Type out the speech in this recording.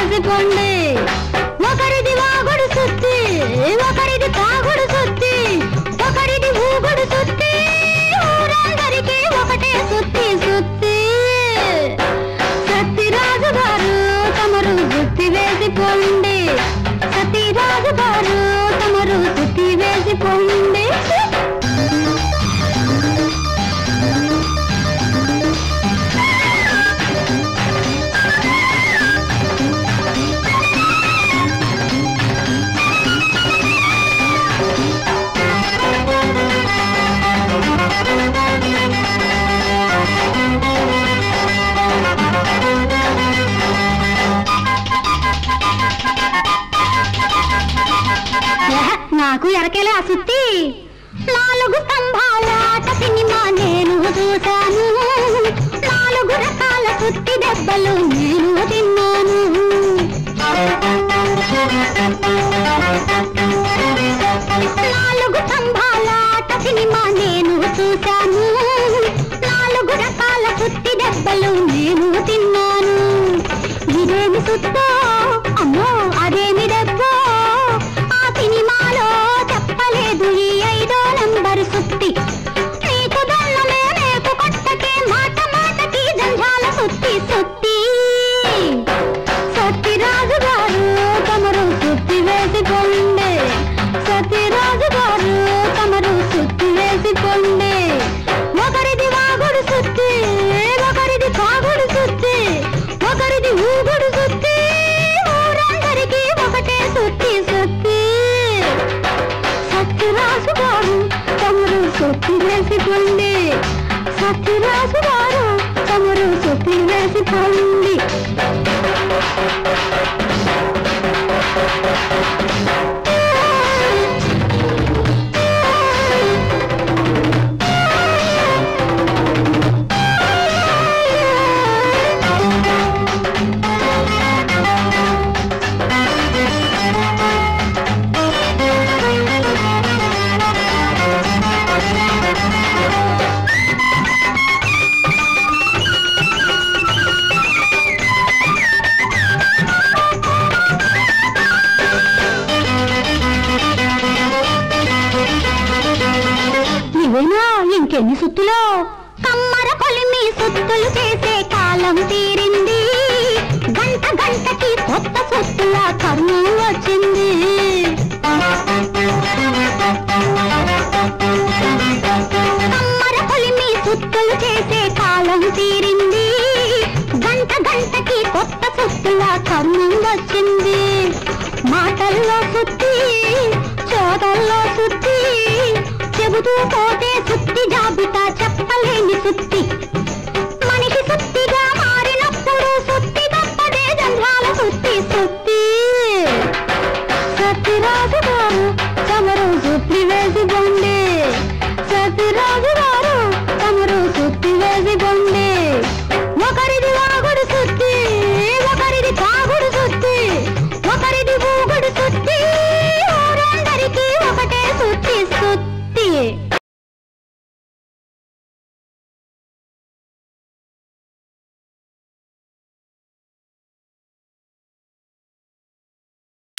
వేసిపోండి ఒకరిది వాగుడు సుత్తి ఒకరిది తాగుడు సుత్తి ఒకరిది ఊగుడు సుత్తి ఊరందరికీ ఒకటే సుత్తి సుత్తి సత్యరాజు గారు తమరు సుత్తి వేసిపోండి సత్యరాజు గారు తమరు సుత్తి వేసిపోండి ఏహ, నాకు ఎరకేలే ఆ సుత్తి నాలుగు స్తంభాల ఆట సినిమా నేను చూశాను నాలుగు రకాల సుత్తి దెబ్బలు నేను తిన్నాను నాలుగు స్తంభాల ఆట సినిమా నేను చూశాను నాలుగు రకాల సుత్తి దెబ్బలు నేను తిన్నాను ఇదేమి సుత్తో అమ్మో అదేమి దెబ్బో ఆ సినిమాలో చెప్పలేదు ఈ ఐదో నంబరు సుత్తి నీకు దొల్లమే నీకు కొట్టకే మాట మాటకి జంజాల సుత్తి సుత్తి సత్యరాజు గారు తమరు సుత్తి వేసిపోండి సత్యరాజు గారు తమరు సుత్తి వేసిపోండి ఒకరిది వాగుడు సుత్తి ఒకరిది కాగుడు సుత్తి ఒకరిది ఊగుడు సుత్తి ఊరందరికీ ఒకటే సుత్తి సుత్తి సత్యరాజు గారు తమరు సుత్తి వేసిపోండి సత్యరాజు గారు తమరు సుత్తి వేసిపోండి ఇవేనా ఇంకెన్ని సుత్తులో కమ్మర కొలిమి సుత్తులు చేసే కాలం తీరింది గంట గంటకి కొత్త సుత్తుల కర్మం వచ్చింది కమ్మర కొలిమి సుత్తులు చేసే కాలం తీరింది గంట గంటకి కొత్త సుత్తుల కర్మం వచ్చింది మాటల్లో సుత్తి చోదల్లో సుత్తి చెబుతూ పోతే సుత్తి జాబితా చెప్పలేని సుత్తి